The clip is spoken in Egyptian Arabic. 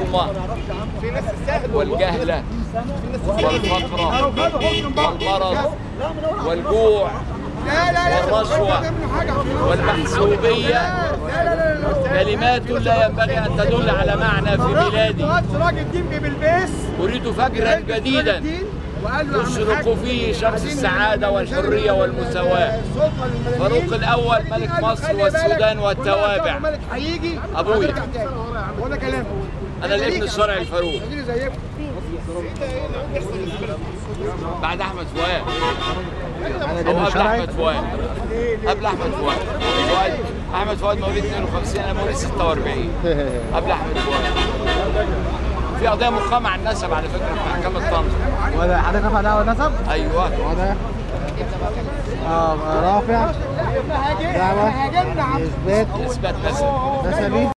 الظلمة والجهلة والفقر والمرض والجوع والرشوة والمحسوبية كلمات لا ينبغي أن تدل على معنى في بلادي سراج الدين ببلبيس أريد فجرا جديدا وقال له تشرق فيه شمس السعادة والحرية والمساواة فاروق الأول ملك مصر والسودان والتوابع ملك هيجي أبويا. وده كلام أنا الابن الشرعي الفاروق خليني زيكم بعد أحمد فؤاد انا أو ده قبل شرعي أحمد فؤاد قبل أحمد فؤاد فؤاد أحمد فؤاد مواليد 52 أنا مواليد 46 قبل أحمد فؤاد في قضية مقامة عن النسب على فكرة في محكمة طنطا ولا حضرتك رفع دعوة نسب؟ أيوه وده اه رافع دعوة هاجمنا عم اثبات إثبات نسب نسبي